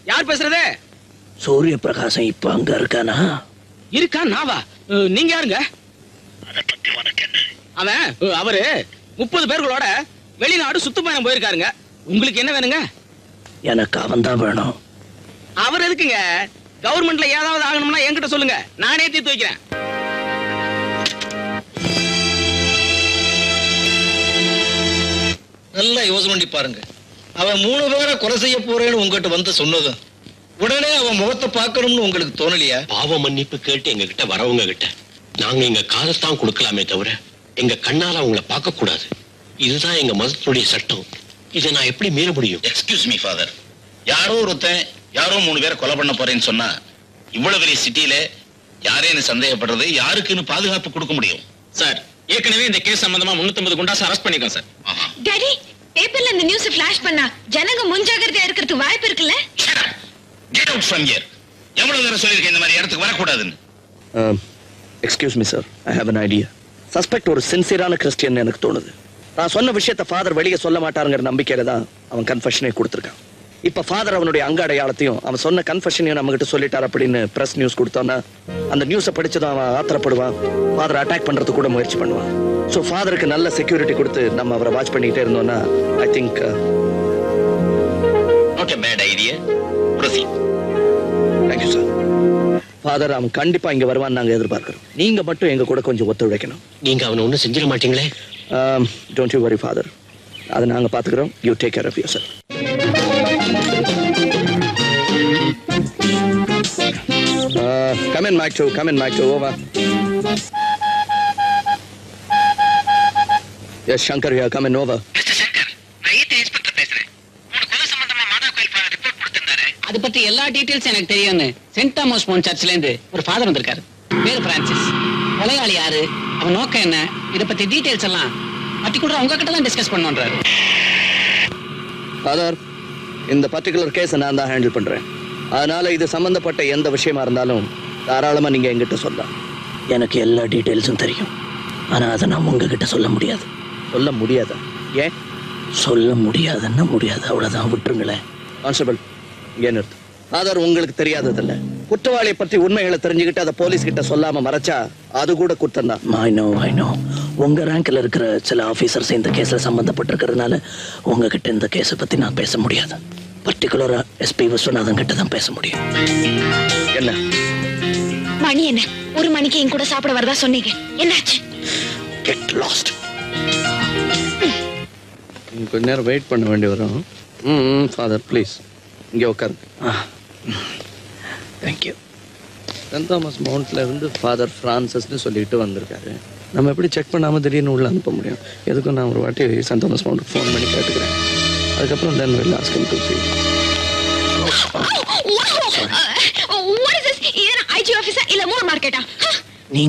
யார் பேசுறது சூரிய பிரகாசம் இப்ப அங்க இருக்கானா இருக்கா நாவா அஹ், நீங்க யாருங்க அவன் அஹ், அவரு முப்பது பேர்களோட வெளிநாடு சுத்துப்பயணம் போயிருக்காருங்க உங்களுக்கு என்ன வேணுங்க எனக்கு அவன் தான் வேணும் அவர் எதுக்குங்க கவர்மெண்ட்ல ஏதாவது ஆகணும்னா என்கிட்ட சொல்லுங்க நானே தீர்த்து வைக்கிறேன் நல்லா யோசனை பண்ணி பாருங்க அவன் மூணு பேரை கொலை செய்ய போறேன்னு உங்ககிட்ட வந்து சொன்னதும் உடனே அவன் முகத்தை பார்க்கணும்னு உங்களுக்கு தோணலையா பாவ மன்னிப்பு கேட்டு எங்க கிட்ட வரவங்க கிட்ட நாங்க எங்க காலத்தான் கொடுக்கலாமே தவிர எங்க கண்ணால அவங்கள பார்க்க கூடாது இதுதான் எங்க மதத்தினுடைய சட்டம் இதை நான் எப்படி மீற முடியும் எக்ஸ்கியூஸ் மீ ஃபாதர் யாரோ ஒருத்தன் யாரோ மூணு பேரை கொலை பண்ண போறேன்னு சொன்னா இவ்வளவு பெரிய சிட்டில யாரேன்னு சந்தேகப்படுறது யாருக்குன்னு பாதுகாப்பு கொடுக்க முடியும் சார் ஏற்கனவே இந்த கேஸ் சம்பந்தமா 350 குண்டாஸ் அரெஸ்ட் பண்ணிருக்கோம் சார் ஆஹா. டாடி பேப்பர்ல இந்த நியூஸ் ஃபிளாஷ் பண்ணா ஜனங்க முன்ஜாகிரதையா இருக்கிறதுக்கு வாய்ப்பு இருக்குல்ல Shut up. Get out from here. எவ்வளவு தடவை சொல்லியிருக்கேன் இந்த மாதிரி இடத்துக்கு வரக்கூடாதுன்னு excuse me sir I have an idea suspect ஒரு சின்சியரான கிறிஸ்டியன் எனக்கு தோணுது நான் சொன்ன விஷயத்தை ஃபாதர் வெளியே சொல்ல மாட்டாருங்கிற நம்பிக்கையில தான் அவன் கன்ஃபெஷனே கொடுத்துருக்கான் இப்ப ஃபாதர் அவனுடைய அங்க அடையாளத்தையும் அவன் சொன்ன கன்ஃபெஷனையும் நம்ம கிட்ட சொல்லிட்டார் அப்படின்னு பிரஸ் நியூஸ் கொடுத்தோன்னா அந்த நியூஸை படிச்சதும் அவன் ஆத்திரப்படுவான் ஃபாதர் அட்டாக் பண்றதுக்கு கூட முயற்சி பண்ணுவான் ஸோ ஃபாதருக்கு நல்ல செக்யூரிட்டி கொடுத்து நம்ம அவரை வாட்ச் பண்ணிக்கிட்டே இருந்தோம்னா I think not a bad idea proceed thank you sir father அவன் கண்டிப்பா இங்க வருவான்னு நாங்க எதிர்பார்க்கிறோம் நீங்க மட்டும் எங்க கூட கொஞ்சம் ஒத்துழைக்கணும் நீங்க அவனை ஒண்ணும் செஞ்சிட மாட்டீங்களே டோன்ட் யூ வரி ஃபாதர் அதை நாங்க பாத்துக்கிறோம் you take care of your sir come in mike two come in mike two over S Shankar yeah come in over அது பத்தி எல்லா டீடைல்ஸ் எனக்கு தெரியும்னு சென்ட் தாமஸ் மோன் சர்ச்ல இருந்து ஒரு ஃபாதர் வந்திருக்காரு பேரு பிரான்சிஸ் கொலையாளி யாரு அவன் நோக்கம் என்ன இத பத்தி டீடைல்ஸ் எல்லாம் பர்டிகுலரா உங்ககிட்ட தான் டிஸ்கஸ் பண்ணுன்றாரு ஃபாதர் இந்த பர்டிகுலர் கேஸை நான் தான் ஹேண்டில் பண்றேன் அதனால இது சம்பந்தப்பட்ட எந்த விஷயமா இருந்தாலும் தாராளமா நீங்க என்கிட்ட சொல்லலாம் எனக்கு எல்லா டீட்டெயில்ஸும் தெரியும் ஆனா அதை நான் உங்ககிட்ட சொல்ல முடியாது சொல்ல முடியாதா ஏன் சொல்ல முடியாதுன்னா முடியாது அவ்வளவுதான் விட்டுருங்களேன் கான்ஸ்டபிள் இங்கே நிறுத்து ஃபாதர் உங்களுக்கு தெரியாததில்ல குற்றவாளியை பற்றி உண்மைகளை தெரிஞ்சுக்கிட்டு அதை போலீஸ் கிட்ட சொல்லாம மறைச்சா அது கூட குற்றம் தான் ஐ நோ ஐ நோ உங்க ரேங்க்ல இருக்கிற சில ஆபீசர்ஸ் இந்த கேஸ்ல சம்பந்தப்பட்டிருக்கிறதுனால உங்ககிட்ட இந்த கேஸை பத்தி நான் பேச முடியாது பர்டிகுலரா எஸ்பி விஸ்வநாதன் கிட்ட தான் பேச முடியும் என்ன மணி என்ன ஒரு மணிக்கு என் கூட சாப்பிட வரதா சொன்னீங்க என்னாச்சு கெட் லாஸ்ட் கொஞ்ச நேரம் வெயிட் பண்ண வேண்டி வரும் ம் ஃபாதர் ப்ளீஸ் இங்கே உட்காரு தேங்க்யூ சென்ட் தாமஸ் மவுண்ட்ல இருந்து ஃபாதர் ஃப்ரான்சஸ்னு சொல்லிட்டு வந்திருக்காரு நம்ம எப்படி செக் பண்ணாமல் திடீர்னு உள்ள அனுப்ப முடியும் எதுக்கும் நான் ஒரு வாட்டி சென்ட் தாமஸ் மவுண்ட்டுக்கு ஃபோன் பண்ணி கேட்டுக்கிறேன் அதுக்கப்புறம் தென் வெளில ask him to see what is this இது ஐஜி ஆபீஸா இல்ல மூர் மார்க்கெட்டா